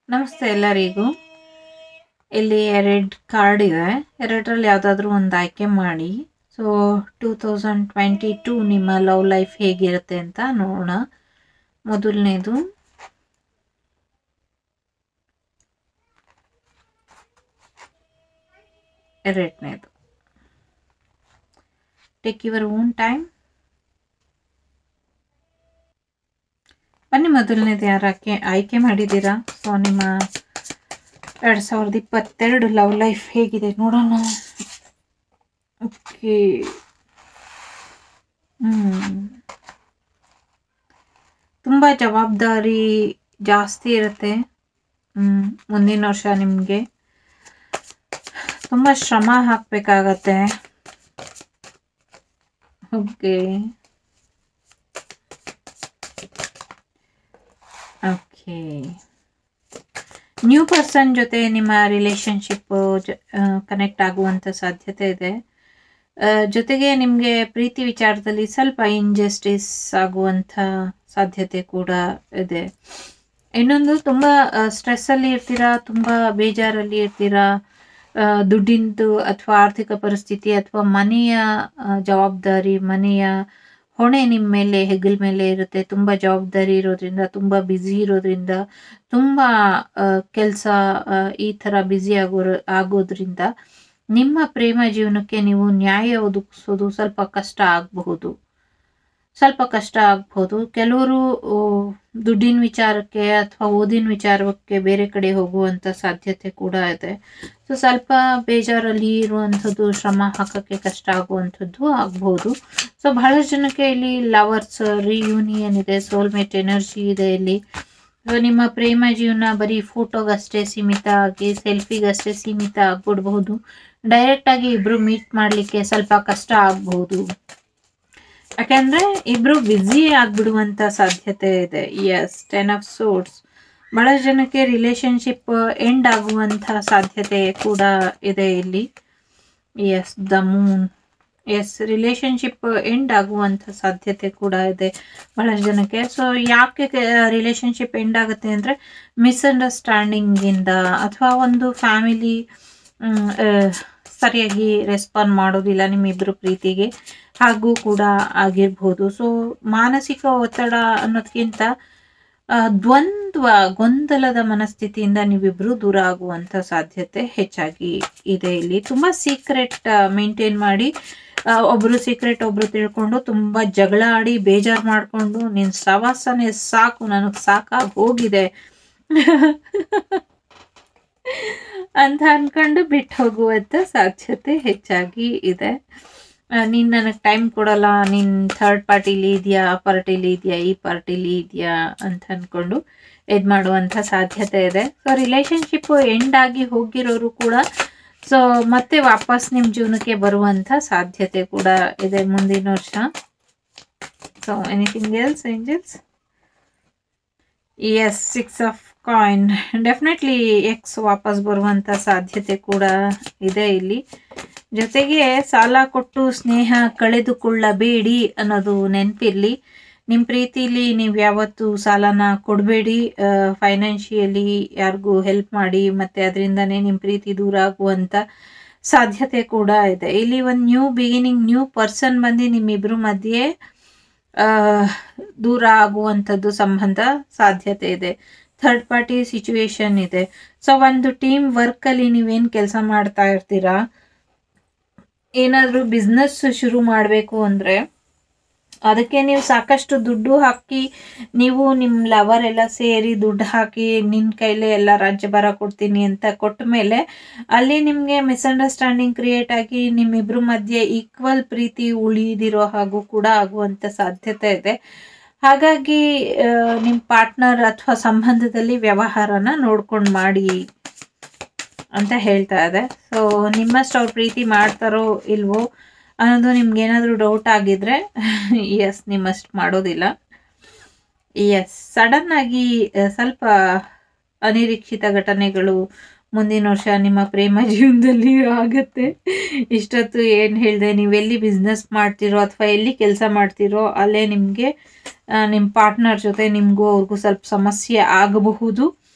ನಮಸ್ತೆ ಎಲ್ಲರಿಗೂ ಇಲ್ಲಿ ಎರಡು ಕಾರ್ಡ್ ಇದೆ ಎರಡರಲ್ಲಿ ಯಾವುದಾದ್ರೂ ಒಂದು ಆಯ್ಕೆ ಮಾಡಿ so two thousand twenty two ನಿಮ್ಮ ಲವ್ ಲೈಫ್ ಹೇಗಿರುತ್ತೆ ಅಂತ ನೋಡೋಣ ಮೊದಲನೇದು ಎರಡನೇದು ಟೇಕ್ ಯುವರ್ ಓನ್ ಟೈಮ್ ಬನ್ನಿ ಮೊದಲನೇದು ಯಾರು ಆಯ್ಕೆ ಆಯ್ಕೆ ಮಾಡಿದ್ದೀರಾ ಸೊ ನಿಮ್ಮ ಎರಡು ಸಾವಿರದ ಇಪ್ಪತ್ತೆರಡು ಲವ್ ಲೈಫ್ ಹೇಗಿದೆ ನೋಡೋಣ ಓಕೆ ತುಂಬ ಜವಾಬ್ದಾರಿ ಜಾಸ್ತಿ ಇರುತ್ತೆ ಹ್ಮ್, ಮುಂದಿನ ವರ್ಷ ನಿಮಗೆ ತುಂಬ ಶ್ರಮ ಹಾಕಬೇಕಾಗತ್ತೆ ಓಕೆ ಓಕೆ ನ್ಯೂ ಪರ್ಸನ್ ಜೊತೆ ನಿಮ್ಮ ರಿಲೇಶನ್ಶಿಪ್ ಕನೆಕ್ಟ್ ಆಗುವಂಥ ಸಾಧ್ಯತೆ ಇದೆ ಆ, ಜೊತೆಗೆ ನಿಮಗೆ ಪ್ರೀತಿ ವಿಚಾರದಲ್ಲಿ ಸ್ವಲ್ಪ ಇಂಜಸ್ಟಿಸ್ ಆಗುವಂಥ ಸಾಧ್ಯತೆ ಕೂಡ ಇದೆ ಇನ್ನೊಂದು ತುಂಬ ಸ್ಟ್ರೆಸ್ಸಲ್ಲಿ ಇರ್ತೀರಾ ತುಂಬ ಬೇಜಾರಲ್ಲಿ ಇರ್ತೀರಾ ಆ, ದುಡ್ಡಿಂದು ಅಥವಾ ಆರ್ಥಿಕ ಪರಿಸ್ಥಿತಿ ಅಥವಾ ಮನೆಯ ಆ, ಜವಾಬ್ದಾರಿ ಮನೆಯ ಹೊಣೆ ನಿಮ್ಮ ಮೇಲೆ ಹೆಗಲ ಮೇಲೆ ಇರುತ್ತೆ ತುಂಬ ಜವಾಬ್ದಾರಿ ಇರೋದ್ರಿಂದ ತುಂಬ ಬ್ಯುಸಿ ಇರೋದ್ರಿಂದ ತುಂಬ ಕೆಲಸ ಈ ಥರ ಬ್ಯುಸಿ ಆಗೋ ಆಗೋದ್ರಿಂದ ನಿಮ್ಮ ಪ್ರೇಮ ಜೀವನಕ್ಕೆ ನೀವು ನ್ಯಾಯ ಒದಗಿಸೋದು ಸ್ವಲ್ಪ ಕಷ್ಟ ಆಗಬಹುದು ಸ್ವಲ್ಪ ಕಷ್ಟ ಆಗ್ಬೋದು ಕೆಲವರು ಆ, ದುಡ್ಡಿನ ವಿಚಾರಕ್ಕೆ ಅಥವಾ ಓದಿನ ವಿಚಾರಕ್ಕೆ ಬೇರೆ ಕಡೆ ಹೋಗುವಂಥ ಸಾಧ್ಯತೆ ಕೂಡ ಇದೆ ಸೊ ಸ್ವಲ್ಪ ಬೇಜಾರಲ್ಲಿ ಇರುವಂಥದ್ದು ಶ್ರಮ ಹಾಕೋಕ್ಕೆ ಕಷ್ಟ ಆಗುವಂಥದ್ದು ಆಗ್ಬೋದು ಸೊ ಬಹಳಷ್ಟು ಜನಕ್ಕೆ ಇಲ್ಲಿ ಲವರ್ಸ್ ರಿಯೂನಿಯನ್ ಇದೆ ಸೋಲ್ಮೇಟ್ ಎನರ್ಜಿ ಇದೆ ಇಲ್ಲಿ ಸೊ ನಿಮ್ಮ ಪ್ರೇಮ ಜೀವನ ಬರೀ ಫೋಟೋಗಷ್ಟೇ ಸೀಮಿತ ಆಗಿ ಸೆಲ್ಫಿಗಷ್ಟೇ ಸೀಮಿತ ಆಗ್ಬಿಡ್ಬಹುದು ಡೈರೆಕ್ಟ್ ಆಗಿ ಇಬ್ರು ಮೀಟ್ ಮಾಡಲಿಕ್ಕೆ ಸ್ವಲ್ಪ ಕಷ್ಟ ಆಗ್ಬಹುದು ಯಾಕೆಂದ್ರೆ ಇಬ್ರು ಬ್ಯುಸಿ ಆಗ್ಬಿಡುವಂತ ಸಾಧ್ಯತೆ ಇದೆ ಎಸ್ ಟೆನ್ ಆಫ್ ಸೋರ್ಸ್ ಬಹಳ ಜನಕ್ಕೆ ರಿಲೇಶನ್ಶಿಪ್ ಎಂಡ್ ಆಗುವಂತ ಸಾಧ್ಯತೆ ಕೂಡ ಇದೆ ಇಲ್ಲಿ yes the moon yes relationship end ಆಗುವಂಥ ಸಾಧ್ಯತೆ ಕೂಡ ಇದೆ ಬಹಳಷ್ಟು ಜನಕ್ಕೆ ಸೊ ಯಾಕೆ ರಿಲೇಶನ್ಶಿಪ್ ಎಂಡ್ ಆಗುತ್ತೆ ಅಂದರೆ ಮಿಸ್ಅಂಡರ್ಸ್ಟ್ಯಾಂಡಿಂಗಿಂದ ಅಥವಾ ಒಂದು ಫ್ಯಾಮಿಲಿ ಸರಿಯಾಗಿ ರೆಸ್ಪಾಂಡ್ ಮಾಡೋದಿಲ್ಲ ನಿಮ್ಮಿಬ್ಬರು ಪ್ರೀತಿಗೆ ಹಾಗೂ ಕೂಡ ಆಗಿರ್ಬೋದು ಸೊ ಮಾನಸಿಕ ಒತ್ತಡ ಅನ್ನೋದಕ್ಕಿಂತ ಆ, ದ್ವಂದ್ವ ಗೊಂದಲದ ಮನಸ್ಥಿತಿಯಿಂದ ನೀವಿಬ್ರು ದೂರ ಆಗುವಂತ ಸಾಧ್ಯತೆ ಹೆಚ್ಚಾಗಿ ಇದೆ ಇಲ್ಲಿ ತುಂಬಾ ಸೀಕ್ರೆಟ್ ಮೇಂಟೈನ್ ಮಾಡಿ ಆ, ಒಬ್ರು ಸೀಕ್ರೆಟ್ ಒಬ್ರು ತಿಳ್ಕೊಂಡು ತುಂಬಾ ಜಗಳ ಆಡಿ ಬೇಜಾರ್ ಮಾಡ್ಕೊಂಡು ನಿನ್ ಸವಾಸನೆ ಸಾಕು ನನಗ್ ಸಾಕಾಗಿ ಹೋಗಿದೆ ಅಂತ ಅನ್ಕೊಂಡು ಬಿಟ್ಟು ಹೋಗುವಂತ ಸಾಧ್ಯತೆ ಹೆಚ್ಚಾಗಿ ಇದೆ ಆ, ನೀನ್ ನನಗೆ ಟೈಮ್ ಕೊಡಲ್ಲ ನೀನ್ ಥರ್ಡ್ ಪಾರ್ಟಿಲಿ ಇದೆಯಾ ಆ ಪಾರ್ಟಿಲಿ ಇದೆಯಾ ಈ ಪಾರ್ಟಿಲಿ ಇದೆಯಾ ಅಂತ ಅನ್ಕೊಂಡು ಇದ್ ಮಾಡುವಂತ ಸಾಧ್ಯತೆ ಇದೆ ಸೊ ರಿಲೇಶನ್ಶಿಪ್ ಎಂಡ್ ಆಗಿ ಹೋಗಿರೋರು ಕೂಡ ಸೊ ಮತ್ತೆ ವಾಪಸ್ ನಿಮ್ ಜೀವನಕ್ಕೆ ಬರುವಂತ ಸಾಧ್ಯತೆ ಕೂಡ ಇದೆ ಮುಂದಿನ ವರ್ಷ so anything else angels yes six of coin definitely ex ವಾಪಸ್ ಬರುವಂತ ಸಾಧ್ಯತೆ ಕೂಡ ಇದೆ ಇಲ್ಲಿ ಜೊತೆಗೆ ಸಾಲ ಕೊಟ್ಟು ಸ್ನೇಹ ಕಳೆದುಕೊಳ್ಳಬೇಡಿ ಅನ್ನೋದು ನೆನಪಿರ್ಲಿ ನಿಮ್ಮ ಪ್ರೀತಿಲಿ ನೀವು ಯಾವತ್ತು ಸಾಲನ ಕೊಡಬೇಡಿ ಫೈನಾನ್ಷಿಯಲಿ ಯಾರಿಗೂ ಹೆಲ್ಪ್ ಮಾಡಿ ಮತ್ತೆ ಅದರಿಂದನೇ ನಿಮ್ಮ ಪ್ರೀತಿ ದೂರ ಆಗುವಂತ ಸಾಧ್ಯತೆ ಕೂಡ ಇದೆ ಇಲ್ಲಿ ಒಂದು ನ್ಯೂ ಬಿಗಿನಿಂಗ್ ನ್ಯೂ ಪರ್ಸನ್ ಬಂದು ನಿಮ್ಮಿಬ್ರು ಮಧ್ಯೆ ಆ, ದೂರ ಆಗುವಂಥದ್ದು ಸಂಬಂಧ ಸಾಧ್ಯತೆ ಇದೆ ಥರ್ಡ್ ಪಾರ್ಟಿ ಸಿಚುವೇಶನ್ ಇದೆ ಸೊ ಒಂದು ಟೀಮ್ ವರ್ಕಲ್ಲಿ ನೀವೇನು ಕೆಲಸ ಮಾಡ್ತಾ ಇರ್ತೀರಾ ಏನಾದರೂ ಬಿಸ್ನೆಸ್ ಶುರು ಮಾಡಬೇಕು ಅಂದರೆ ಅದಕ್ಕೆ ನೀವು ಸಾಕಷ್ಟು ದುಡ್ಡು ಹಾಕಿ ನೀವು ನಿಮ್ಮ ಲವರ್ ಎಲ್ಲ ಸೇರಿ ದುಡ್ಡು ಹಾಕಿ ನಿನ್ನ ಕೈಲೇ ಎಲ್ಲ ರಾಜ್ಯಭಾರ ಕೊಡ್ತೀನಿ ಅಂತ ಕೊಟ್ಟ ಮೇಲೆ ಅಲ್ಲಿ ನಿಮಗೆ ಮಿಸ್ಅಂಡರ್ಸ್ಟ್ಯಾಂಡಿಂಗ್ ಕ್ರಿಯೇಟ್ ಆಗಿ ನಿಮ್ಮಿಬ್ರ ಮಧ್ಯೆ ಈಕ್ವಲ್ ಪ್ರೀತಿ ಉಳಿದಿರೋ ಹಾಗೂ ಕೂಡ ಆಗುವಂಥ ಸಾಧ್ಯತೆ ಇದೆ ಹಾಗಾಗಿ ನಿಮ್ಮ ಪಾರ್ಟ್ನರ್ ಅಥವಾ ಸಂಬಂಧದಲ್ಲಿ ವ್ಯವಹಾರನ ನೋಡ್ಕೊಂಡು ಮಾಡಿ ಅಂತ ಹೇಳ್ತಾ ಇದೆ ಸೊ ನಿಮ್ಮಷ್ಟು ಅವ್ರು ಪ್ರೀತಿ ಮಾಡ್ತಾರೋ ಇಲ್ವೋ ಅನ್ನೋದು ನಿಮ್ಗೆ ಏನಾದರೂ ಡೌಟ್ ಆಗಿದ್ರೆ ಎಸ್ ನಿಮ್ಮಷ್ಟು ಮಾಡೋದಿಲ್ಲ ಎಸ್ ಸಡನ್ ಆಗಿ ಆ, ಸ್ವಲ್ಪ ಅನಿರೀಕ್ಷಿತ ಘಟನೆಗಳು ಮುಂದಿನ ವರ್ಷ ನಿಮ್ಮ ಪ್ರೇಮ ಜೀವನದಲ್ಲಿ ಆಗತ್ತೆ ಇಷ್ಟೊತ್ತು ಏನು ಹೇಳಿದೆ ನೀವೆಲ್ಲಿ ಬಿಸ್ನೆಸ್ ಮಾಡ್ತಿರೋ ಅಥವಾ ಎಲ್ಲಿ ಕೆಲಸ ಮಾಡ್ತಿರೋ ಅಲ್ಲೇ ನಿಮಗೆ ನಿಮ್ಮ ಪಾರ್ಟ್ನರ್ ಜೊತೆ ನಿಮಗೂ ಅವ್ರಿಗೂ ಸ್ವಲ್ಪ ಸಮಸ್ಯೆ ಆಗಬಹುದು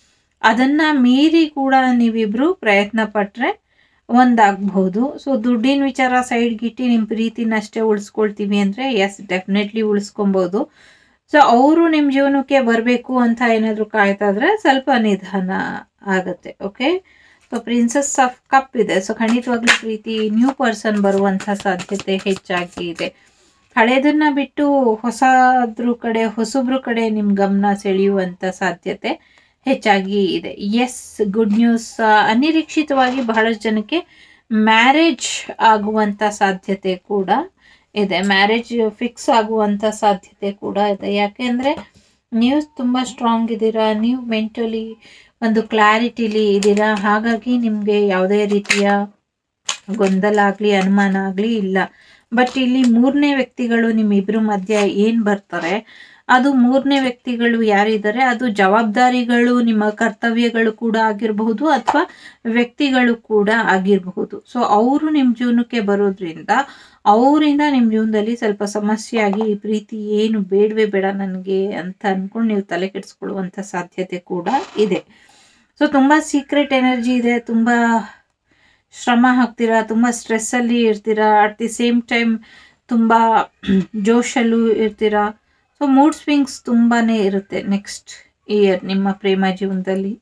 ಅದನ್ನ ಮೀರಿ ಕೂಡ ನೀವಿಬ್ರು ಪ್ರಯತ್ನ ಪಟ್ರೆ ಒಂದಾಗಬಹುದು ಸೊ ದುಡ್ಡಿನ ವಿಚಾರ ಸೈಡ್ಗಿಟ್ಟು ನಿಮ್ಮ ಪ್ರೀತಿನ ಅಷ್ಟೇ ಉಳಿಸ್ಕೊಳ್ತೀವಿ ಅಂದರೆ ಎಸ್ ಡೆಫಿನೆಟ್ಲಿ ಉಳಿಸ್ಕೊಬೋದು ಸೊ ಅವರು ನಿಮ್ಮ ಜೀವನಕ್ಕೆ ಬರಬೇಕು ಅಂತ ಏನಾದರೂ ಕಾಯ್ತಾ ಇದ್ರೆ ಸ್ವಲ್ಪ ನಿಧಾನ ಆಗತ್ತೆ okay so princess of cup ಇದೆ ಸೊ ಖಂಡಿತವಾಗ್ಲೂ ಪ್ರೀತಿ ನ್ಯೂ ಪರ್ಸನ್ ಬರುವಂಥ ಸಾಧ್ಯತೆ ಹೆಚ್ಚಾಗಿ ಇದೆ ಹಳೇದನ್ನ ಬಿಟ್ಟು ಹೊಸದ್ರ ಕಡೆ ಹೊಸಬ್ರ ಕಡೆ ನಿಮ್ಮ ಗಮನ ಸೆಳೆಯುವಂಥ ಸಾಧ್ಯತೆ ಹೆಚ್ಚಾಗಿ ಇದೆ ಎಸ್ ಗುಡ್ ನ್ಯೂಸ್ ಅನಿರೀಕ್ಷಿತವಾಗಿ ಬಹಳಷ್ಟು ಜನಕ್ಕೆ ಮ್ಯಾರೇಜ್ ಆಗುವಂಥ ಸಾಧ್ಯತೆ ಕೂಡ ಇದೆ ಮ್ಯಾರೇಜ್ ಫಿಕ್ಸ್ ಆಗುವಂಥ ಸಾಧ್ಯತೆ ಕೂಡ ಇದೆ ಯಾಕೆಂದರೆ ನೀವು ತುಂಬ ಸ್ಟ್ರಾಂಗ್ ಇದ್ದೀರಾ ನೀವು ಮೆಂಟಲಿ ಒಂದು ಕ್ಲಾರಿಟಿಲಿ ಇದ್ದೀರಾ ಹಾಗಾಗಿ ನಿಮಗೆ ಯಾವುದೇ ರೀತಿಯ ಗೊಂದಲ ಆಗಲಿ ಅನುಮಾನ ಆಗಲಿ ಇಲ್ಲ ಬಟ್ ಇಲ್ಲಿ ಮೂರನೇ ವ್ಯಕ್ತಿಗಳು ನಿಮ್ಮಿಬ್ಬರ ಮಧ್ಯ ಏನು ಬರ್ತಾರೆ ಅದು ಮೂರನೇ ವ್ಯಕ್ತಿಗಳು ಯಾರಿದ್ದಾರೆ ಅದು ಜವಾಬ್ದಾರಿಗಳು ನಿಮ್ಮ ಕರ್ತವ್ಯಗಳು ಕೂಡ ಆಗಿರಬಹುದು ಅಥವಾ ವ್ಯಕ್ತಿಗಳು ಕೂಡ ಆಗಿರಬಹುದು ಸೊ ಅವರು ನಿಮ್ಮ ಜೀವನಕ್ಕೆ ಬರೋದ್ರಿಂದ ಅವರಿಂದ ನಿಮ್ಮ ಜೀವನದಲ್ಲಿ ಸ್ವಲ್ಪ ಸಮಸ್ಯೆ ಆಗಿ ಈ ಪ್ರೀತಿ ಏನು ಬೇಡವೇ ಬೇಡ ನನಗೆ ಅಂತ ಅಂದ್ಕೊಂಡು ನೀವು ತಲೆ ಕೆಡಿಸ್ಕೊಳ್ಳುವಂಥ ಸಾಧ್ಯತೆ ಕೂಡ ಇದೆ ಸೊ ತುಂಬ ಸೀಕ್ರೆಟ್ ಎನರ್ಜಿ ಇದೆ ತುಂಬ ಶ್ರಮ ಹಾಕ್ತೀರಾ ತುಂಬ ಸ್ಟ್ರೆಸ್ಸಲ್ಲಿ ಇರ್ತೀರಾ ಅಟ್ ದಿ ಸೇಮ್ ಟೈಮ್ ತುಂಬ ಜೋಶಲ್ಲೂ ಇರ್ತೀರಾ ಸೊ ಮೂಡ್ ಸ್ವಿಂಗ್ಸ್ ತುಂಬಾ ಇರುತ್ತೆ ನೆಕ್ಸ್ಟ್ ಇಯರ್ ನಿಮ್ಮ ಪ್ರೇಮ ಜೀವನದಲ್ಲಿ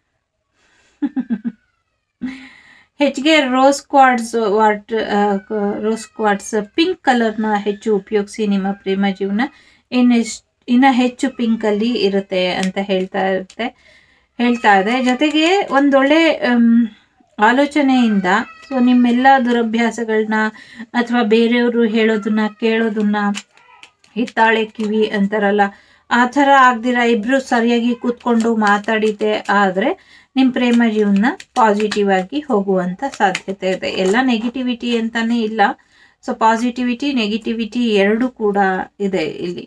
ಹೆಚ್ಚಿಗೆ rose quartz what rose quartz pink ಕಲರ್ನ ಹೆಚ್ಚು ಉಪಯೋಗಿಸಿ ನಿಮ್ಮ ಪ್ರೇಮ ಜೀವನ ಇನ್ನೆಷ್ಟು ಇನ್ನು ಹೆಚ್ಚು ಪಿಂಕಲ್ಲಿ ಇರುತ್ತೆ ಅಂತ ಹೇಳ್ತಾ ಇರುತ್ತೆ ಹೇಳ್ತಾ ಇದೆ ಜೊತೆಗೆ ಒಂದೊಳ್ಳೆ ಆಲೋಚನೆಯಿಂದ ಸೊ ನಿಮ್ಮೆಲ್ಲ ದುರಭ್ಯಾಸಗಳನ್ನ ಅಥವಾ ಬೇರೆಯವರು ಹೇಳೋದನ್ನ ಕೇಳೋದನ್ನ ಹಿತ್ತಾಳೆ ಕಿವಿ ಅಂತಾರಲ್ಲ ಆ ಥರ ಆಗ್ದಿರ ಇಬ್ರು ಸರಿಯಾಗಿ ಕೂತ್ಕೊಂಡು ಮಾತಾಡಿದೆ ಆದರೆ ನಿಮ್ಮ ಪ್ರೇಮ ಜೀವನ ಪಾಸಿಟಿವ್ ಆಗಿ ಹೋಗುವಂಥ ಸಾಧ್ಯತೆ ಇದೆ ಎಲ್ಲ ನೆಗೆಟಿವಿಟಿ ಅಂತಾನೆ ಇಲ್ಲ ಸೊ ಪಾಸಿಟಿವಿಟಿ ನೆಗೆಟಿವಿಟಿ ಎರಡೂ ಕೂಡ ಇದೆ ಇಲ್ಲಿ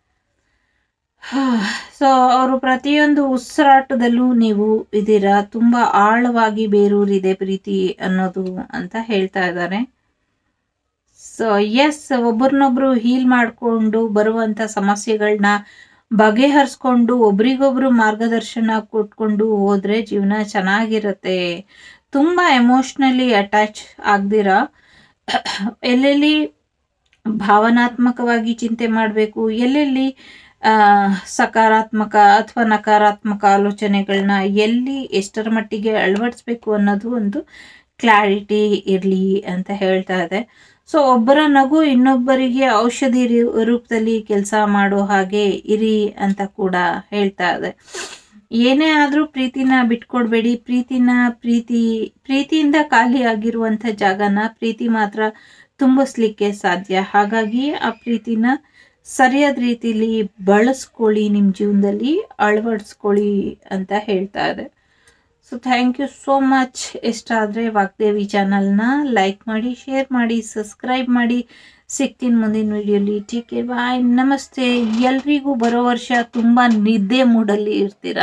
ಸೊ ಅವರು ಪ್ರತಿಯೊಂದು ಉಸಿರಾಟದಲ್ಲೂ ನೀವು ಇದ್ದೀರಾ ತುಂಬ ಆಳವಾಗಿ ಬೇರೂರಿದೆ ಪ್ರೀತಿ ಅನ್ನೋದು ಅಂತ ಹೇಳ್ತಾ ಇದ್ದಾರೆ ಸೊ ಎಸ್ ಒಬ್ರನ್ನೊಬ್ರು ಹೀಲ್ ಮಾಡಿಕೊಂಡು ಬರುವಂಥ ಸಮಸ್ಯೆಗಳನ್ನ ಬಗೆಹರಿಸ್ಕೊಂಡು ಒಬ್ರಿಗೊಬ್ರು ಮಾರ್ಗದರ್ಶನ ಕೊಟ್ಕೊಂಡು ಹೋದ್ರೆ ಜೀವನ ಚೆನ್ನಾಗಿರುತ್ತೆ ತುಂಬ ಎಮೋಷ್ನಲಿ ಅಟ್ಯಾಚ್ ಆಗ್ದಿರ ಎಲ್ಲೆಲ್ಲಿ ಭಾವನಾತ್ಮಕವಾಗಿ ಚಿಂತೆ ಮಾಡಬೇಕು ಎಲ್ಲೆಲ್ಲಿ ಸಕಾರಾತ್ಮಕ ಅಥವಾ ನಕಾರಾತ್ಮಕ ಆಲೋಚನೆಗಳನ್ನ ಎಲ್ಲಿ ಎಷ್ಟರ ಮಟ್ಟಿಗೆ ಅಳವಡಿಸ್ಬೇಕು ಅನ್ನೋದು ಒಂದು ಕ್ಲಾರಿಟಿ ಇರಲಿ ಅಂತ ಹೇಳ್ತಾ ಇದೆ ಸೊ ಒಬ್ಬರ ನಗು ಇನ್ನೊಬ್ಬರಿಗೆ ಔಷಧಿ ರೂಪದಲ್ಲಿ ಕೆಲಸ ಮಾಡೋ ಹಾಗೆ ಇರಿ ಅಂತ ಕೂಡ ಹೇಳ್ತಾ ಇದೆ ಏನೇ ಆದರೂ ಪ್ರೀತಿನ ಬಿಟ್ಕೊಡ್ಬೇಡಿ ಪ್ರೀತಿನ ಪ್ರೀತಿ ಪ್ರೀತಿಯಿಂದ ಖಾಲಿ ಆಗಿರುವಂಥ ಜಾಗನ ಪ್ರೀತಿ ಮಾತ್ರ ತುಂಬಿಸ್ಲಿಕ್ಕೆ ಸಾಧ್ಯ ಹಾಗಾಗಿ ಆ ಪ್ರೀತಿನ ಸರಿಯಾದ ರೀತಿಲಿ ಬಳಸ್ಕೊಳ್ಳಿ ನಿಮ್ಮ ಜೀವನದಲ್ಲಿ ಅಳವಡಿಸ್ಕೊಳ್ಳಿ ಅಂತ ಹೇಳ್ತಾ ಇದೆ so thank you so much ಇಷ್ಟ ಆದರೆ ವಾಗ್ದೇವಿ ಚಾನಲ್ನ ಲೈಕ್ ಮಾಡಿ ಶೇರ್ ಮಾಡಿ ಸಬ್ಸ್ಕ್ರೈಬ್ ಮಾಡಿ ಸಿಗ್ತೀನಿ ಮುಂದಿನ ವಿಡಿಯೋಲಿ ಟೀಕೆ ಬಾಯ್ ನಮಸ್ತೆ ಎಲ್ರಿಗೂ ಬರೋ ವರ್ಷ ತುಂಬ ನಿದ್ದೆ ಮೂಡಲ್ಲಿ ಇರ್ತೀರ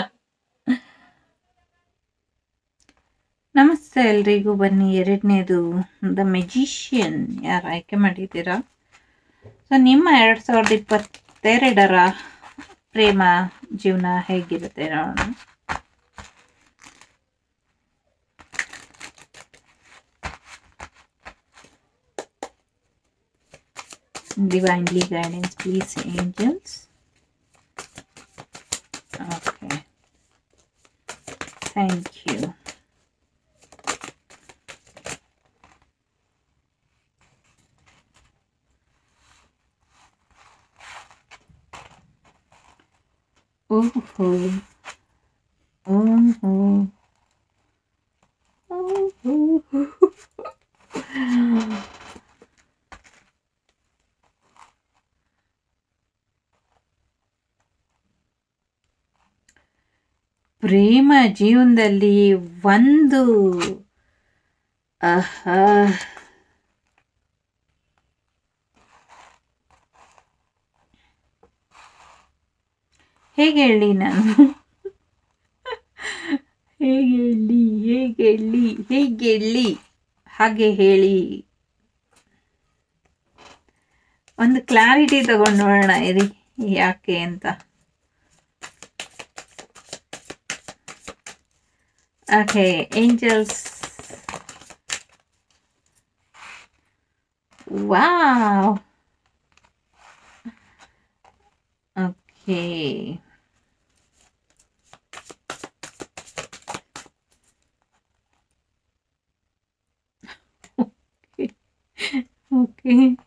ನಮಸ್ತೆ ಎಲ್ರಿಗೂ ಬನ್ನಿ ಎರಡನೇದು ದ ಮೆಜಿಷಿಯನ್ ಯಾರು ಆಯ್ಕೆ ಮಾಡಿದ್ದೀರಾ ಸೊ ನಿಮ್ಮ ಎರಡು ಸಾವಿರದ ಇಪ್ಪತ್ತೆರಡರ ಪ್ರೇಮ ಜೀವನ ಹೇಗಿರುತ್ತೆ ನೋಡೋಣ divinely guidance please angels okay thank you oh oh oh oh oh ಪ್ರೇಮ ಜೀವನದಲ್ಲಿ ಒಂದು ಆಹಾ ಹೇಗೆ ಹೇಳಿ ನಾನು ಹೇಗೆ ಹೇಳಿ ಹೇಗೆ ಹೇಳಿ ಹೇಗೆ ಹೇಳಿ ಹಾಗೆ ಹೇಳಿ ಒಂದು ಕ್ಲಾರಿಟಿ ತಗೊಂಡು ನೋಡೋಣ ಇರಿ ಯಾಕೆ ಅಂತ Okay, angels. Wow. Okay. Okay. Okay.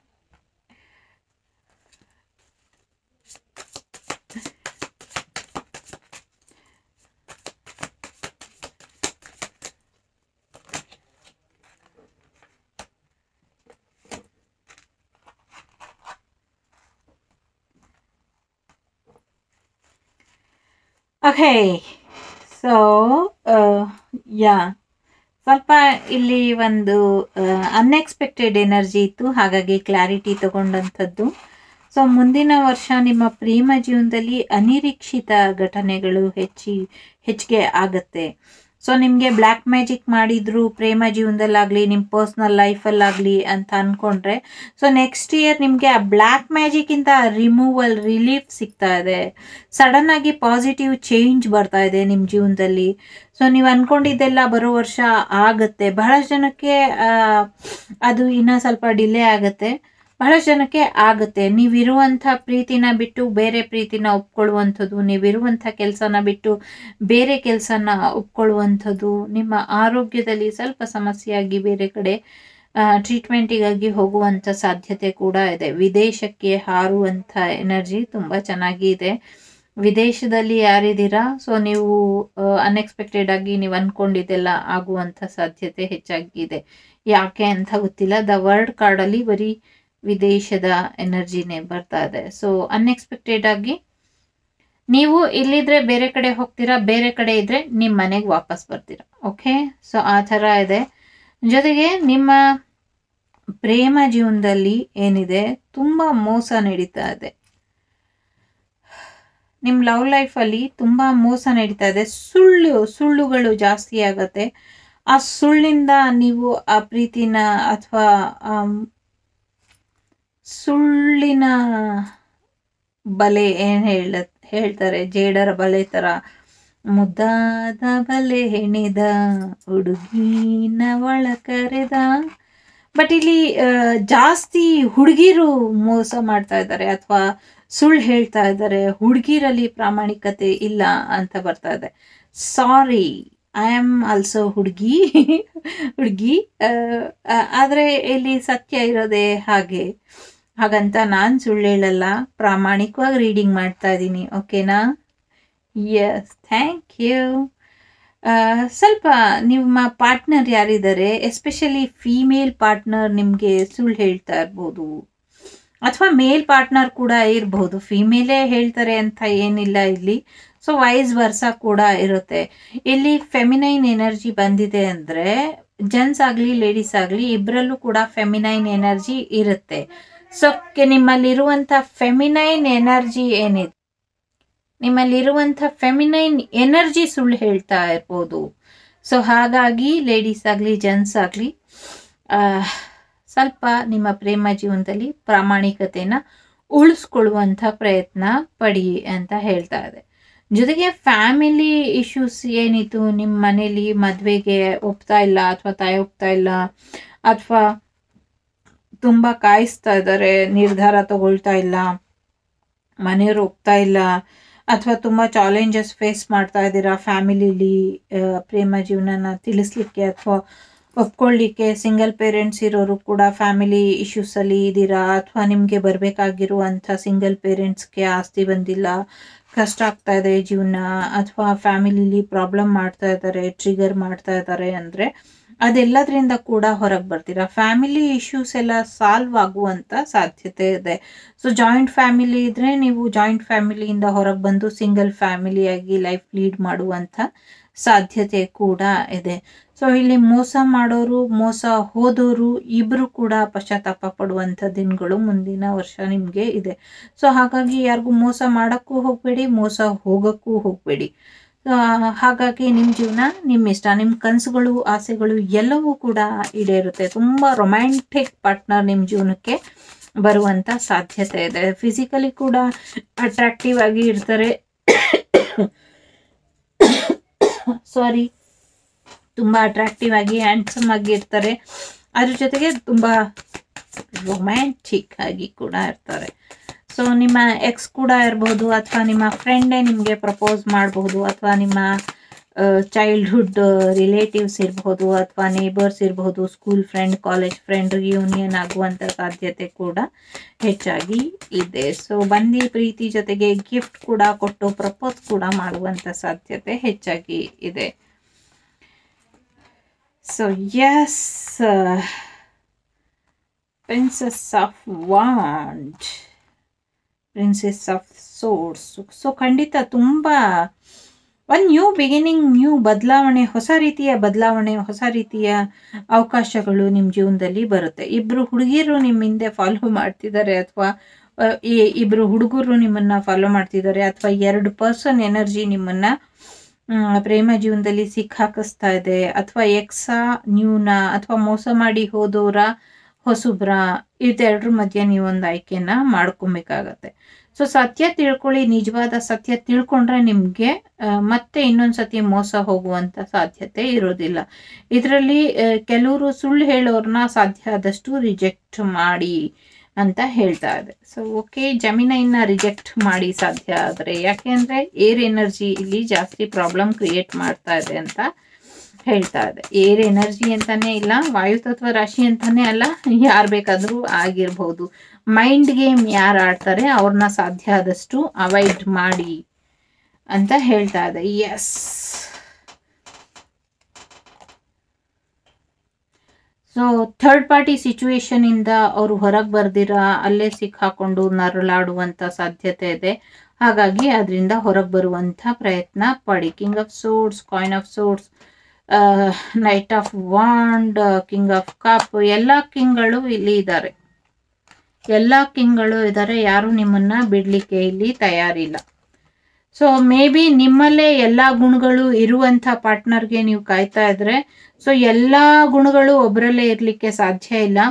Okay so yeah ಸ್ವಲ್ಪ ಇಲ್ಲಿ ಒಂದು ಅನ್ಎಕ್ಸ್ಪೆಕ್ಟೆಡ್ ಎನರ್ಜಿ ಇತ್ತು ಹಾಗಾಗಿ ಕ್ಲಾರಿಟಿ ತಗೊಂಡಂಥದ್ದು ಸೊ ಮುಂದಿನ ವರ್ಷ ನಿಮ್ಮ ಪ್ರೇಮ ಜೀವನದಲ್ಲಿ ಅನಿರೀಕ್ಷಿತ ಘಟನೆಗಳು ಹೆಚ್ಚಿ ಹೆಚ್ಚಿಗೆ ಆಗತ್ತೆ ಸೊ ನಿಮಗೆ ಬ್ಲ್ಯಾಕ್ ಮ್ಯಾಜಿಕ್ ಮಾಡಿದ್ರು ಪ್ರೇಮ ಜೀವನದಲ್ಲಾಗಲಿ ನಿಮ್ಮ ಪರ್ಸ್ನಲ್ ಲೈಫಲ್ಲಾಗಲಿ ಅಂತ ಅಂದ್ಕೊಂಡ್ರೆ ಸೊ ನೆಕ್ಸ್ಟ್ ಇಯರ್ ನಿಮಗೆ ಆ ಬ್ಲ್ಯಾಕ್ ಮ್ಯಾಜಿಕ್ಕಿಂತ ರಿಮೂವಲ್ ರಿಲೀಫ್ ಸಿಗ್ತಾ ಇದೆ ಸಡನ್ ಆಗಿ ಪಾಸಿಟಿವ್ ಚೇಂಜ್ ಬರ್ತಾ ಇದೆ ನಿಮ್ಮ ಜೀವನದಲ್ಲಿ ಸೊ ನೀವು ಅನ್ಕೊಂಡಿದ್ದೆಲ್ಲ ಬರೋ ವರ್ಷ ಆಗುತ್ತೆ ಬಹಳಷ್ಟು ಜನಕ್ಕೆ ಆ, ಅದು ಇನ್ನೂ ಸ್ವಲ್ಪ ಡಿಲೇ ಆಗುತ್ತೆ ಬಹಳಷ್ಟು ಜನಕ್ಕೆ ಆಗುತ್ತೆ ನೀವಿರುವಂಥ ಪ್ರೀತಿನ ಬಿಟ್ಟು ಬೇರೆ ಪ್ರೀತಿನ ಒಪ್ಕೊಳ್ಳುವಂಥದ್ದು ನೀವಿರುವಂಥ ಕೆಲಸನ ಬಿಟ್ಟು ಬೇರೆ ಕೆಲಸನ ಒಪ್ಕೊಳ್ಳುವಂಥದ್ದು ನಿಮ್ಮ ಆರೋಗ್ಯದಲ್ಲಿ ಸ್ವಲ್ಪ ಸಮಸ್ಯೆಯಾಗಿ ಬೇರೆ ಕಡೆ ಟ್ರೀಟ್ಮೆಂಟಿಗಾಗಿ ಹೋಗುವಂಥ ಸಾಧ್ಯತೆ ಕೂಡ ಇದೆ ವಿದೇಶಕ್ಕೆ ಹಾರುವಂಥ ಎನರ್ಜಿ ತುಂಬ ಚೆನ್ನಾಗಿ ಇದೆ ವಿದೇಶದಲ್ಲಿ ಯಾರಿದ್ದೀರಾ ಸೊ ನೀವು ಅನ್ಎಕ್ಸ್ಪೆಕ್ಟೆಡ್ ಆಗಿ ನೀವು ಅನ್ಕೊಂಡಿದ್ದೆಲ್ಲ ಆಗುವಂಥ ಸಾಧ್ಯತೆ ಹೆಚ್ಚಾಗಿದೆ ಯಾಕೆ ಅಂತ ಗೊತ್ತಿಲ್ಲ ದ ವರ್ಡ್ ಕಾರ್ಡಲ್ಲಿ ಬರೀ ವಿದೇಶದ ಎನರ್ಜಿನೇ ಬರ್ತಾ ಇದೆ ಸೊ ಅನ್ಎಕ್ಸ್ಪೆಕ್ಟೆಡ್ ಆಗಿ ನೀವು ಇಲ್ಲಿದ್ರೆ ಬೇರೆ ಕಡೆ ಹೋಗ್ತೀರಾ ಬೇರೆ ಕಡೆ ಇದ್ರೆ ನಿಮ್ಮ ಮನೆಗೆ ವಾಪಸ್ ಬರ್ತೀರಾ ಓಕೆ ಸೊ ಆ ಥರ ಇದೆ ಜೊತೆಗೆ ನಿಮ್ಮ ಪ್ರೇಮ ಜೀವನದಲ್ಲಿ ಏನಿದೆ ತುಂಬ ಮೋಸ ನಡೀತಾ ಇದೆ ನಿಮ್ಮ ಲವ್ ಲೈಫಲ್ಲಿ ತುಂಬ ಮೋಸ ನಡೀತಾ ಇದೆ ಸುಳ್ಳು ಸುಳ್ಳುಗಳು ಜಾಸ್ತಿ ಆಗತ್ತೆ ಆ ಸುಳ್ಳಿಂದ ನೀವು ಆ ಪ್ರೀತಿನ ಅಥವಾ ಸುಳ್ಳಿನ ಬಲೆ ಏನು ಹೇಳ ಹೇಳ್ತಾರೆ ಜೇಡರ ಬಲೆ ಥರ ಮುದ್ದಾದ ಬಲೆ ಹೆಣಿದ ಹುಡುಗಿನ ಒಳ ಕರೆದ ಬಟ್ ಇಲ್ಲಿ ಆ, ಜಾಸ್ತಿ ಹುಡುಗಿರು ಮೋಸ ಮಾಡ್ತಾ ಇದ್ದಾರೆ ಅಥವಾ ಸುಳ್ಳು ಹೇಳ್ತಾ ಇದ್ದಾರೆ ಹುಡುಗಿರಲ್ಲಿ ಪ್ರಾಮಾಣಿಕತೆ ಇಲ್ಲ ಅಂತ ಬರ್ತಾ ಇದೆ ಸಾರಿ ಐ ಆಮ್ ಆಲ್ಸೋ ಹುಡುಗಿ ಹುಡುಗಿ ಆದರೆ ಇಲ್ಲಿ ಸತ್ಯ ಇರೋದೇ ಹಾಗೆ ಹಾಗಂತ ನಾನು ಸುಳ್ಳು ಹೇಳಲ್ಲ ಪ್ರಾಮಾಣಿಕವಾಗಿ ರೀಡಿಂಗ್ ಮಾಡ್ತಾ ಇದ್ದೀನಿ ಓಕೆನಾ ಎಸ್ ಥ್ಯಾಂಕ್ ಯು ಸ್ವಲ್ಪ ನಿಮ್ಮ ಪಾರ್ಟ್ನರ್ ಯಾರಿದ್ದಾರೆ ಎಸ್ಪೆಷಲಿ ಫೀಮೇಲ್ ಪಾರ್ಟ್ನರ್ ನಿಮಗೆ ಸುಳ್ಳು ಹೇಳ್ತಾ ಇರ್ಬೋದು ಅಥವಾ ಮೇಲ್ ಪಾರ್ಟ್ನರ್ ಕೂಡ ಇರಬಹುದು ಫಿಮೇಲೇ ಹೇಳ್ತಾರೆ ಅಂತ ಏನಿಲ್ಲ ಇಲ್ಲಿ ಸೊ ವೈಸ್ ವರ್ಸ ಕೂಡ ಇರುತ್ತೆ ಇಲ್ಲಿ ಫೆಮಿನೈನ್ ಎನರ್ಜಿ ಬಂದಿದೆ ಅಂದರೆ ಜೆಂಟ್ಸ್ ಆಗಲಿ ಲೇಡೀಸ್ ಆಗಲಿ ಇಬ್ಬರಲ್ಲೂ ಕೂಡ ಫೆಮಿನೈನ್ ಎನರ್ಜಿ ಇರುತ್ತೆ ಸೊ ನಿಮ್ಮಲ್ಲಿರುವಂಥ ಫೆಮಿನೈನ್ ಎನರ್ಜಿ ಏನಿದೆ ನಿಮ್ಮಲ್ಲಿರುವಂಥ ಫೆಮಿನೈನ್ ಎನರ್ಜಿ ಸುಳ್ಳು ಹೇಳ್ತಾ ಇರ್ಬೋದು ಸೊ ಹಾಗಾಗಿ ಲೇಡೀಸ್ ಆಗಲಿ ಜೆಂಟ್ಸ್ ಆಗಲಿ ಸ್ವಲ್ಪ ನಿಮ್ಮ ಪ್ರೇಮ ಜೀವನದಲ್ಲಿ ಪ್ರಾಮಾಣಿಕತೆನ ಉಳಿಸ್ಕೊಳ್ಳುವಂಥ ಪ್ರಯತ್ನ ಪಡಿ ಅಂತ ಹೇಳ್ತಾ ಇದೆ ಜೊತೆಗೆ ಫ್ಯಾಮಿಲಿ ಇಶ್ಯೂಸ್ ಏನಿತ್ತು ನಿಮ್ಮ ಮನೇಲಿ ಮದುವೆಗೆ ಒಪ್ತಾ ಇಲ್ಲ ಅಥವಾ ತಾಯಿ ಒಪ್ತಾ ಇಲ್ಲ ಅಥವಾ ತುಂಬ ಕಾಯಿಸ್ತಾ ಇದ್ದಾರೆ ನಿರ್ಧಾರ ತಗೊಳ್ತಾ ಇಲ್ಲ ಮನೆಯವರು ಒಪ್ತಾ ಇಲ್ಲ ಅಥವಾ ತುಂಬ ಚಾಲೆಂಜಸ್ ಫೇಸ್ ಮಾಡ್ತಾ ಇದ್ದೀರಾ ಫ್ಯಾಮಿಲಿಲಿ ಪ್ರೇಮ ಜೀವನನ ತಿಳಿಸ್ಲಿಕ್ಕೆ ಅಥವಾ ಒಪ್ಕೊಳ್ಳಿಕ್ಕೆ ಸಿಂಗಲ್ ಪೇರೆಂಟ್ಸ್ ಇರೋರು ಕೂಡ ಫ್ಯಾಮಿಲಿ ಇಶ್ಯೂಸಲ್ಲಿ ಇದ್ದೀರಾ ಅಥವಾ ನಿಮಗೆ ಬರಬೇಕಾಗಿರುವಂಥ ಸಿಂಗಲ್ ಪೇರೆಂಟ್ಸ್ಗೆ ಆಸ್ತಿ ಬಂದಿಲ್ಲ ಕಷ್ಟ ಆಗ್ತಾ ಇದೆ ಜೀವನ ಅಥವಾ ಫ್ಯಾಮಿಲಿಲಿ ಪ್ರಾಬ್ಲಮ್ ಮಾಡ್ತಾ ಇದ್ದಾರೆ ಟ್ರಿಗರ್ ಮಾಡ್ತಾ ಇದ್ದಾರೆ ಅಂದರೆ ಅದೆಲ್ಲದರಿಂದ ಕೂಡ ಹೊರಗೆ ಬರ್ತೀರಾ ಫ್ಯಾಮಿಲಿ ಇಶ್ಯೂಸ್ ಎಲ್ಲ ಸಾಲ್ವ್ ಆಗುವಂಥ ಸಾಧ್ಯತೆ ಇದೆ ಸೊ ಜಾಯಿಂಟ್ ಫ್ಯಾಮಿಲಿ ಇದ್ದರೆ ನೀವು ಜಾಯಿಂಟ್ ಫ್ಯಾಮಿಲಿಯಿಂದ ಹೊರಗೆ ಬಂದು ಸಿಂಗಲ್ ಫ್ಯಾಮಿಲಿಯಾಗಿ ಲೈಫ್ ಲೀಡ್ ಮಾಡುವಂಥ ಸಾಧ್ಯತೆ ಕೂಡ ಇದೆ ಸೊ ಇಲ್ಲಿ ಮೋಸ ಮಾಡೋರು ಮೋಸ ಹೋದವರು ಇಬ್ಬರು ಕೂಡ ಪಶ್ಚಾತ್ತಾಪ ಪಡುವಂಥ ದಿನಗಳು ಮುಂದಿನ ವರ್ಷ ನಿಮಗೆ ಇದೆ ಸೊ ಹಾಗಾಗಿ ಯಾರಿಗೂ ಮೋಸ ಮಾಡೋಕ್ಕೂ ಹೋಗಬೇಡಿ ಮೋಸ ಹೋಗೋಕ್ಕೂ ಹೋಗಬೇಡಿ ಹಾಗಾಗಿ ನಿಮ್ಮ ಜೀವನ ನಿಮ್ಮ ಇಷ್ಟ ನಿಮ್ಮ ಕನಸುಗಳು ಆಸೆಗಳು ಎಲ್ಲವೂ ಕೂಡ ಈಡೇರುತ್ತೆ ತುಂಬ ರೊಮ್ಯಾಂಟಿಕ್ ಪಾರ್ಟ್ನರ್ ನಿಮ್ಮ ಜೀವನಕ್ಕೆ ಬರುವಂಥ ಸಾಧ್ಯತೆ ಇದೆ ಫಿಸಿಕಲಿ ಕೂಡ ಅಟ್ರಾಕ್ಟಿವ್ ಆಗಿ ಇರ್ತಾರೆ ಸಾರಿ ತುಂಬ ಅಟ್ರಾಕ್ಟಿವ್ ಆಗಿ ಹ್ಯಾಂಡ್ಸಮ್ ಆಗಿ ಇರ್ತಾರೆ ಅದ್ರ ಜೊತೆಗೆ ತುಂಬ ರೊಮ್ಯಾಂಟಿಕ್ ಆಗಿ ಕೂಡ ಇರ್ತಾರೆ ಸೊ ನಿಮ್ಮ ಎಕ್ಸ್ ಕೂಡ ಇರಬಹುದು ಅಥವಾ ನಿಮ್ಮ ಫ್ರೆಂಡೇ ನಿಮಗೆ ಪ್ರಪೋಸ್ ಮಾಡಬಹುದು ಅಥವಾ ನಿಮ್ಮ ಚೈಲ್ಡ್ಹುಡ್ ರಿಲೇಟಿವ್ಸ್ ಇರಬಹುದು ಅಥವಾ ನೇಬರ್ಸ್ ಇರಬಹುದು school friend college friend union ಆಗುವಂಥ ಸಾಧ್ಯತೆ ಕೂಡ ಹೆಚ್ಚಾಗಿ ಇದೆ ಸೊ ಬಂದಿ ಪ್ರೀತಿ ಜೊತೆಗೆ ಗಿಫ್ಟ್ ಕೂಡ ಕೊಟ್ಟು ಪ್ರಪೋಸ್ ಕೂಡ ಮಾಡುವಂಥ ಸಾಧ್ಯತೆ ಹೆಚ್ಚಾಗಿ ಇದೆ so yes princess of wand princess of swords so ಖಂಡಿತ ತುಂಬ ಒಂದು ನ್ಯೂ ಬಿಗಿನಿಂಗ್ ನ್ಯೂ ಬದಲಾವಣೆ ಹೊಸ ರೀತಿಯ ಬದಲಾವಣೆ ಹೊಸ ರೀತಿಯ ಅವಕಾಶಗಳು ನಿಮ್ಮ ಜೀವನದಲ್ಲಿ ಬರುತ್ತೆ ಇಬ್ಬರು ಹುಡುಗಿಯರು ನಿಮ್ಮ ಹಿಂದೆ ಫಾಲೋ ಮಾಡ್ತಿದ್ದಾರೆ ಅಥವಾ ಇಬ್ಬರು ಹುಡುಗರು ನಿಮ್ಮನ್ನ ಫಾಲೋ ಮಾಡ್ತಿದ್ದಾರೆ ಅಥವಾ ಎರಡು ಪರ್ಸನ್ ಎನರ್ಜಿ ನಿಮ್ಮನ್ನ ಮ್, ಪ್ರೇಮ ಜೀವನದಲ್ಲಿ ಸಿಕ್ಕಾಕಿಸ್ತಾ ಇದೆ ಅಥವಾ ಎಕ್ಸ ನ್ಯೂನ ಅಥವಾ ಮೋಸ ಮಾಡಿ ಹೋದೋರ ಹೊಸಬ್ರ ಇದೆರಡರ ಮಧ್ಯೆ ನೀವು ಒಂದು ಆಯ್ಕೆನ ಮಾಡ್ಕೊಬೇಕಾಗತ್ತೆ ಸೊ ಸತ್ಯ ತಿಳ್ಕೊಳ್ಳಿ ನಿಜವಾದ ಸತ್ಯ ತಿಳ್ಕೊಂಡ್ರೆ ನಿಮಗೆ ಮತ್ತೆ ಇನ್ನೊಂದು ಸತಿ ಮೋಸ ಹೋಗುವಂತ ಸಾಧ್ಯತೆ ಇರೋದಿಲ್ಲ ಇದರಲ್ಲಿ ಕೆಲವರು ಸುಳ್ಳು ಹೇಳೋರ್ನ ಸಾಧ್ಯ ಆದಷ್ಟು ರಿಜೆಕ್ಟ್ ಮಾಡಿ ಅಂತ ಹೇಳ್ತಾ ಇದೆ ಸೊ ಓಕೆ ಜಮೀನನ್ನ ರಿಜೆಕ್ಟ್ ಮಾಡಿ ಸಾಧ್ಯ ಆದರೆ ಯಾಕೆಂದ್ರೆ ಏರ್ ಎನರ್ಜಿ ಇಲ್ಲಿ ಜಾಸ್ತಿ ಪ್ರಾಬ್ಲಮ್ ಕ್ರಿಯೇಟ್ ಮಾಡ್ತಾ ಇದೆ ಅಂತ ಹೇಳ್ತಾ ಇದೆ ಏರ್ ಎನರ್ಜಿ ಅಂತಾನೆ ಇಲ್ಲ ವಾಯುತತ್ವ ರಾಶಿ ಅಂತಾನೆ ಅಲ್ಲ ಯಾರು ಬೇಕಾದರೂ ಆಗಿರ್ಬೋದು ಮೈಂಡ್ ಗೇಮ್ ಯಾರು ಆಡ್ತಾರೆ ಅವ್ರನ್ನ ಸಾಧ್ಯ ಆದಷ್ಟು ಅವಾಯ್ಡ್ ಮಾಡಿ ಅಂತ ಹೇಳ್ತಾ ಇದೆ yes so third party situation ಇಂದ ಅವರು ಹೊರಗೆ ಬರ್ದಿರ ಅಲ್ಲೇ ಸಿಕ್ಕಾಕೊಂಡು ನರಳಾಡುವಂತ ಸಾಧ್ಯತೆ ಇದೆ ಹಾಗಾಗಿ ಅದರಿಂದ ಹೊರಗೆ ಬರುವಂತ ಪ್ರಯತ್ನ ಪಡಿ king of swords coin of swords knight of wand king of cup ಎಲ್ಲ ಕಿಂಗ್ಗಳು ಇಲ್ಲಿ ಇದ್ದಾರೆ ಎಲ್ಲ ಕಿಂಗ್ಗಳು ಇದ್ದಾರೆ ಯಾರು ನಿಮ್ಮನ್ನ ಬಿಡ್ಲಿಕ್ಕೆ ಇಲ್ಲಿ ತಯಾರಿಲ್ಲ ಸೊ ಮೇ ಬಿ ನಿಮ್ಮಲ್ಲೇ ಎಲ್ಲ ಗುಣಗಳು ಇರುವಂಥ ಪಾರ್ಟ್ನರ್ಗೆ ನೀವು ಕಾಯ್ತಾ ಇದ್ರೆ ಸೊ ಎಲ್ಲ ಗುಣಗಳು ಒಬ್ಬರಲ್ಲೇ ಇರಲಿಕ್ಕೆ ಸಾಧ್ಯ ಇಲ್ಲ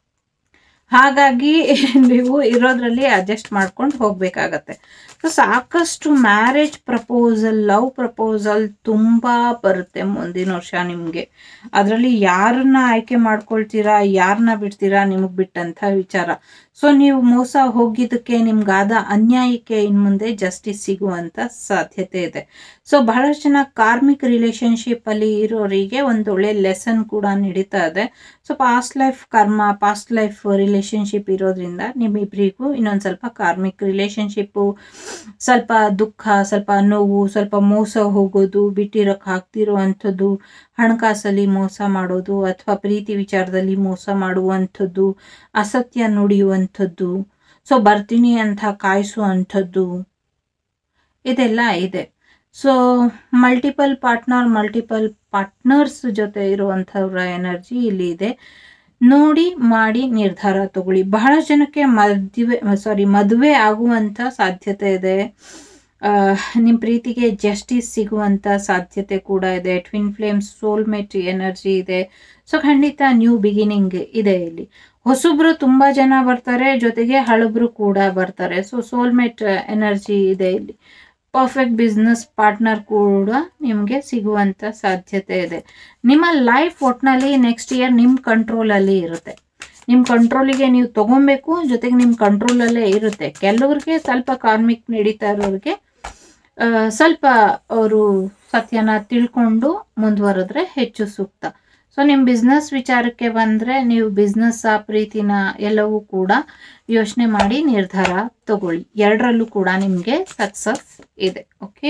ಹಾಗಾಗಿ ನೀವು ಇರೋದ್ರಲ್ಲಿ ಅಡ್ಜಸ್ಟ್ ಮಾಡ್ಕೊಂಡು ಹೋಗ್ಬೇಕಾಗತ್ತೆ ಸೊ ಸಾಕಷ್ಟು ಮ್ಯಾರೇಜ್ ಪ್ರಪೋಸಲ್ ಲವ್ ಪ್ರಪೋಸಲ್ ತುಂಬ ಬರುತ್ತೆ ಮುಂದಿನ ವರ್ಷ ನಿಮಗೆ ಅದರಲ್ಲಿ ಯಾರನ್ನ ಆಯ್ಕೆ ಮಾಡ್ಕೊಳ್ತೀರಾ ಯಾರನ್ನ ಬಿಡ್ತೀರಾ ನಿಮಗೆ ಬಿಟ್ಟಂಥ ವಿಚಾರ ಸೊ ನೀವು ಮೋಸ ಹೋಗಿದ್ದಕ್ಕೆ ನಿಮ್ಗಾದ ಅನ್ಯಾಯಕ್ಕೆ ಇನ್ನು ಮುಂದೆ ಜಸ್ಟಿಸ್ ಸಿಗುವಂತ ಸಾಧ್ಯತೆ ಇದೆ ಸೊ ಬಹಳಷ್ಟು ಜನ ಕಾರ್ಮಿಕ್ ರಿಲೇಶನ್ಶಿಪ್ ಅಲ್ಲಿ ಇರೋರಿಗೆ ಒಂದೊಳ್ಳೆ ಲೆಸನ್ ಕೂಡ ನಡೀತಾ ಇದೆ so past life karma past life relationship ಇರೋದ್ರಿಂದ ನಿಮ್ಮಿಬ್ಬರಿಗೂ ಇನ್ನೊಂದು ಸ್ವಲ್ಪ ಕಾರ್ಮಿಕ್ ರಿಲೇಶನ್ಶಿಪ್ಪು ಸ್ವಲ್ಪ ದುಃಖ ಸ್ವಲ್ಪ ನೋವು ಸ್ವಲ್ಪ ಮೋಸ ಹೋಗೋದು ಬಿಟ್ಟಿರೋಕೆ ಆಗ್ತಿರೋ ಅಂಥದ್ದು ಹಣಕಾಸಲ್ಲಿ ಮೋಸ ಮಾಡೋದು ಅಥವಾ ಪ್ರೀತಿ ವಿಚಾರದಲ್ಲಿ ಮೋಸ ಮಾಡುವಂಥದ್ದು ಅಸತ್ಯ ನುಡಿಯುವಂಥದ್ದು ಸೊ ಬರ್ತೀನಿ ಅಂತ ಕಾಯಿಸುವಂಥದ್ದು ಇದೆಲ್ಲ ಇದೆ so multiple partner multiple partners ಜೊತೆ ಇರುವಂಥವ್ರ ಎನರ್ಜಿ ಇಲ್ಲಿ ಇದೆ ನೋಡಿ ಮಾಡಿ ನಿರ್ಧಾರ ತಗೊಳ್ಳಿ ಬಹಳ ಜನಕ್ಕೆ ಮದುವೆ ಸಾರಿ ಮದುವೆ ಆಗುವಂಥ ಸಾಧ್ಯತೆ ಇದೆ ನಿಮ್ಮ ಪ್ರೀತಿಗೆ ಜಸ್ಟಿಸ್ ಸಿಗುವಂಥ ಸಾಧ್ಯತೆ ಕೂಡ ಇದೆ ಟ್ವಿನ್ ಫ್ಲೇಮ್ಸ್ ಸೋಲ್ಮೇಟ್ ಎನರ್ಜಿ ಇದೆ ಸೊ ಖಂಡಿತ ನ್ಯೂ ಬಿಗಿನಿಂಗ್ ಇದೆ ಇಲ್ಲಿ ಹೊಸಬ್ರು ತುಂಬಾ ಜನ ಬರ್ತಾರೆ ಜೊತೆಗೆ ಹಳಬ್ರು ಕೂಡ ಬರ್ತಾರೆ ಸೊ ಸೋಲ್ಮೇಟ್ ಎನರ್ಜಿ ಇದೆ ಇಲ್ಲಿ ಪರ್ಫೆಕ್ಟ್ ಬಿಸ್ನೆಸ್ ಪಾರ್ಟ್ನರ್ ಕೂಡ ನಿಮಗೆ ಸಿಗುವಂತ ಸಾಧ್ಯತೆ ಇದೆ ನಿಮ್ಮ ಲೈಫ್ ಒಟ್ನಲ್ಲಿ ನೆಕ್ಸ್ಟ್ ಇಯರ್ ನಿಮ್ಮ ಕಂಟ್ರೋಲಲ್ಲಿ ಇರುತ್ತೆ ನಿಮ್ಮ ಕಂಟ್ರೋಲಿಗೆ ನೀವು ತಗೊಬೇಕು ಜೊತೆಗೆ ನಿಮ್ಮ ಕಂಟ್ರೋಲಲ್ಲೇ ಇರುತ್ತೆ ಕೆಲವ್ರಿಗೆ ಸ್ವಲ್ಪ ಕಾರ್ಮಿಕ್ ನಡೀತಾ ಇರೋರಿಗೆ ಆ, ಸ್ವಲ್ಪ ಅವರು ಸತ್ಯನ ತಿಳ್ಕೊಂಡು ಮುಂದುವರೆದ್ರೆ ಹೆಚ್ಚು ಸೂಕ್ತ ಸೊ ನಿಮ್ಮ ಬಿಸ್ನೆಸ್ ವಿಚಾರಕ್ಕೆ ಬಂದರೆ ನೀವು ಬಿಸ್ನೆಸ್ ಆ ಪ್ರೀತಿನ ಎಲ್ಲವೂ ಕೂಡ ಯೋಚನೆ ಮಾಡಿ ನಿರ್ಧಾರ ತಗೊಳ್ಳಿ ಎರಡರಲ್ಲೂ ಕೂಡ ನಿಮಗೆ ಸಕ್ಸಸ್ ಇದೆ ಓಕೆ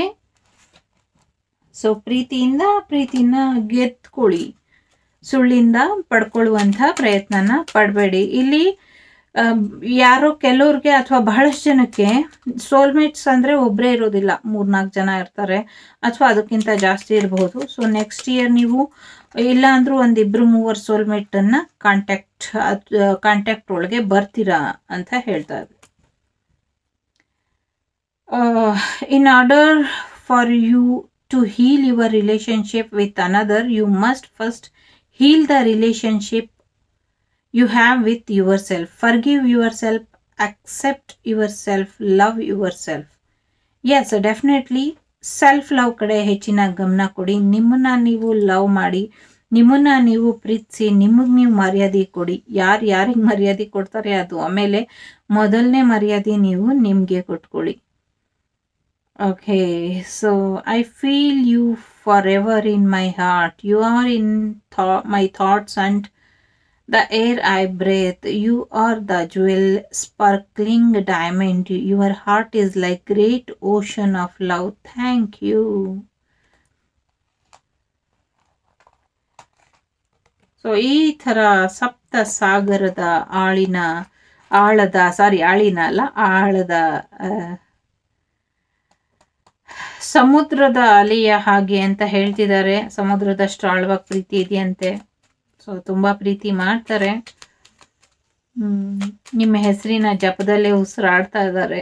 ಸೊ ಪ್ರೀತಿಯಿಂದ ಪ್ರೀತಿನ ಗೆದ್ಕೊಳ್ಳಿ ಸುಳ್ಳಿಂದ ಪಡ್ಕೊಳ್ಳುವಂಥ ಪ್ರಯತ್ನನ ಪಡಬೇಡಿ ಇಲ್ಲಿ ಆ, ಯಾರೋ ಕೆಲವ್ರಿಗೆ ಅಥವಾ ಬಹಳಷ್ಟು ಜನಕ್ಕೆ ಸೋಲ್ಮೇಟ್ಸ್ ಅಂದರೆ ಒಬ್ಬರೇ ಇರೋದಿಲ್ಲ ಮೂರ್ನಾಲ್ಕು ಜನ ಇರ್ತಾರೆ ಅಥವಾ ಅದಕ್ಕಿಂತ ಜಾಸ್ತಿ ಇರಬಹುದು ಸೊ ನೆಕ್ಸ್ಟ್ ಇಯರ್ ನೀವು ಇಲ್ಲ ಅಂದ್ರೂ ಒಂದು ಇಬ್ರು ಮೂವರು ಸೋಲ್ಮೇಟನ್ನು ಕಾಂಟ್ಯಾಕ್ಟ್ ಕಾಂಟ್ಯಾಕ್ಟ್ ಒಳಗೆ ಬರ್ತೀರಾ ಅಂತ ಹೇಳ್ತಾ ಇದ್ರು in order for you to heal your relationship with another you must first heal the relationship you have with yourself. Forgive yourself, accept yourself, love yourself. Yes, definitely self love ಕಡೆ ಹೆಚ್ಚಿನ ಗಮನ ಕೊಡಿ ನಿಮ್ಮನ್ನ ನೀವು ಲವ್ ಮಾಡಿ ನಿಮ್ಮನ್ನ ನೀವು ಪ್ರೀತಿಸಿ ನಿಮಗೆ ನೀವು ಮರ್ಯಾದೆ ಕೊಡಿ ಯಾರು ಯಾರಿಗೆ ಮರ್ಯಾದೆ ಕೊಡ್ತಾರೆ ಅದು ಆಮೇಲೆ ಮೊದಲನೇ ಮರ್ಯಾದೆ ನೀವು ನಿಮಗೆ ಕೊಟ್ಕೊಳ್ಳಿ okay so I feel you forever in my heart you are in the my thoughts and the air I breathe. You are the jewel, sparkling diamond. Your heart is like great ocean of love. Thank you. So ಈ ಥರ ಸಪ್ತ ಸಾಗರದ ಆಳಿನ ಆಳದ ಸಾರಿ ಆಳಿನ ಅಲ್ಲ ಆಳದ ಆ, ಸಮುದ್ರದ ಅಲೆಯ ಹಾಗೆ ಅಂತ ಹೇಳ್ತಿದ್ದಾರೆ ಸಮುದ್ರದಷ್ಟು ಆಳವಾಗಿ ಪ್ರೀತಿ ಇದೆಯಂತೆ ಸೊ ತುಂಬಾ ಪ್ರೀತಿ ಮಾಡ್ತಾರೆ ಹ್ಮ್ ನಿಮ್ಮ ಹೆಸರಿನ ಜಪದಲ್ಲೇ ಉಸಿರಾಡ್ತಾ ಇದ್ದಾರೆ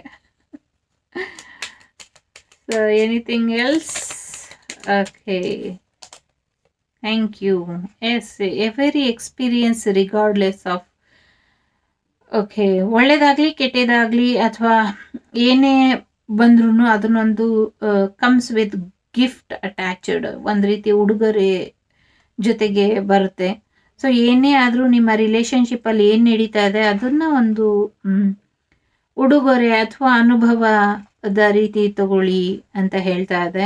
so anything else okay thank you yes every experience regardless of okay ಒಳ್ಳೇದಾಗ್ಲಿ ಕೆಟ್ಟದಾಗ್ಲಿ ಅಥವಾ ಏನೇ ಬಂದ್ರೂ ಅದನ್ನೊಂದು ಕಮ್ಸ್ ವಿತ್ ಗಿಫ್ಟ್ ಅಟ್ಯಾಚ್ಡ್ ಒಂದು ರೀತಿ ಉಡುಗೊರೆ ಜೊತೆಗೆ ಬರುತ್ತೆ ಸೊ ಏನೇ ಆದರೂ ನಿಮ್ಮ ರಿಲೇಶನ್ಶಿಪ್ಪಲ್ಲಿ ಏನು ನಡೀತಾ ಇದೆ ಅದನ್ನ ಒಂದು ಮ್, ಉಡುಗೊರೆ ಅಥವಾ ಅನುಭವದ ರೀತಿ ತಗೊಳ್ಳಿ ಅಂತ ಹೇಳ್ತಾ ಇದೆ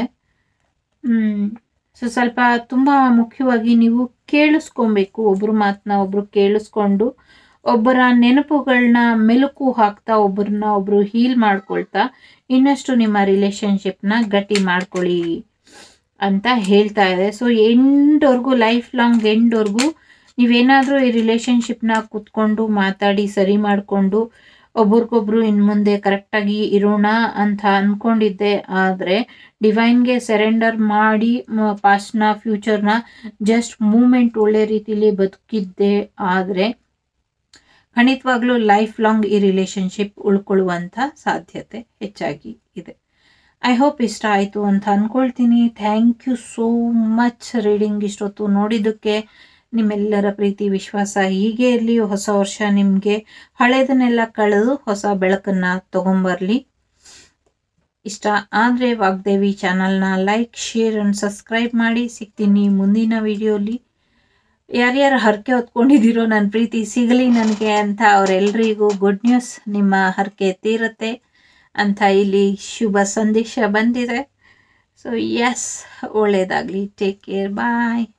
ಸೊ ಸ್ವಲ್ಪ ತುಂಬ ಮುಖ್ಯವಾಗಿ ನೀವು ಕೇಳಿಸ್ಕೊಬೇಕು ಒಬ್ಬರು ಮಾತನ್ನ ಒಬ್ರು ಕೇಳಿಸ್ಕೊಂಡು ಒಬ್ಬರ ನೆನಪುಗಳನ್ನ ಮೆಲುಕು ಹಾಕ್ತಾ ಒಬ್ಬರನ್ನ ಒಬ್ರು ಹೀಲ್ ಮಾಡ್ಕೊಳ್ತಾ ಇನ್ನಷ್ಟು ನಿಮ್ಮ ರಿಲೇಶನ್ಶಿಪ್ನ ಗಟ್ಟಿ ಮಾಡ್ಕೊಳ್ಳಿ ಅಂತ ಹೇಳ್ತಾ ಇದೆ ಸೊ ಎಂಡ್ವರೆಗೂ ಲೈಫ್ ಲಾಂಗ್ ಎಂಡ್ವರೆಗೂ ನೀವೇನಾದರೂ ಈ ರಿಲೇಶನ್ಶಿಪ್ನ ಕೂತ್ಕೊಂಡು ಮಾತಾಡಿ ಸರಿ ಮಾಡಿಕೊಂಡು ಒಬ್ರಿಗೊಬ್ರು ಇನ್ನು ಮುಂದೆ ಕರೆಕ್ಟಾಗಿ ಇರೋಣ ಅಂತ ಅಂದ್ಕೊಂಡಿದ್ದೆ ಆದರೆ ಡಿವೈನ್ಗೆ ಸರೆಂಡರ್ ಮಾಡಿ ಪಾಸ್ಟ್ನ ಫ್ಯೂಚರ್ನ ಜಸ್ಟ್ ಮೂಮೆಂಟ್ ಒಳ್ಳೆ ರೀತಿಲಿ ಬದುಕಿದ್ದೆ ಆದರೆ ಖಂಡಿತವಾಗ್ಲೂ ಲೈಫ್ ಲಾಂಗ್ ಈ ರಿಲೇಶನ್ಶಿಪ್ ಉಳ್ಕೊಳ್ಳುವಂಥ ಸಾಧ್ಯತೆ ಹೆಚ್ಚಾಗಿ ಇದೆ ಐ ಹೋಪ್ ಇಷ್ಟ ಆಯಿತು ಅಂತ ಅಂದ್ಕೊಳ್ತೀನಿ thank you so much reading ಇಷ್ಟೊತ್ತು ನೋಡಿದ್ದಕ್ಕೆ ನಿಮ್ಮೆಲ್ಲರ ಪ್ರೀತಿ ವಿಶ್ವಾಸ ಹೀಗೆ ಇರಲಿ ಹೊಸ ವರ್ಷ ನಿಮಗೆ ಹಳೇದನ್ನೆಲ್ಲ ಕಳೆದು ಹೊಸ ಬೆಳಕನ್ನು ತಗೊಂಬರ್ಲಿ ಇಷ್ಟ ಆದರೆ ವಾಗ್ದೇವಿ ಚಾನಲ್ನ ಲೈಕ್ ಶೇರ್ ಆ್ಯಂಡ್ ಸಬ್ಸ್ಕ್ರೈಬ್ ಮಾಡಿ ಸಿಗ್ತೀನಿ ಮುಂದಿನ ವಿಡಿಯೋಲಿ ಯಾರ್ಯಾರು ಹರಕೆ ಹೊತ್ಕೊಂಡಿದ್ದೀರೋ ನನ್ನ ಪ್ರೀತಿ ಸಿಗಲಿ ನನಗೆ ಅಂತ ಅವರೆಲ್ಲರಿಗೂ ಗುಡ್ ನ್ಯೂಸ್ ನಿಮ್ಮ ಹರಕೆ ತೀರುತ್ತೆ ಅಂತ ಇಲ್ಲಿ ಶುಭ ಸಂದೇಶ ಬಂದಿದೆ ಸೊ ಎಸ್ ಒಳ್ಳೆಯದಾಗಲಿ ಟೇಕ್ ಕೇರ್ ಬಾಯ್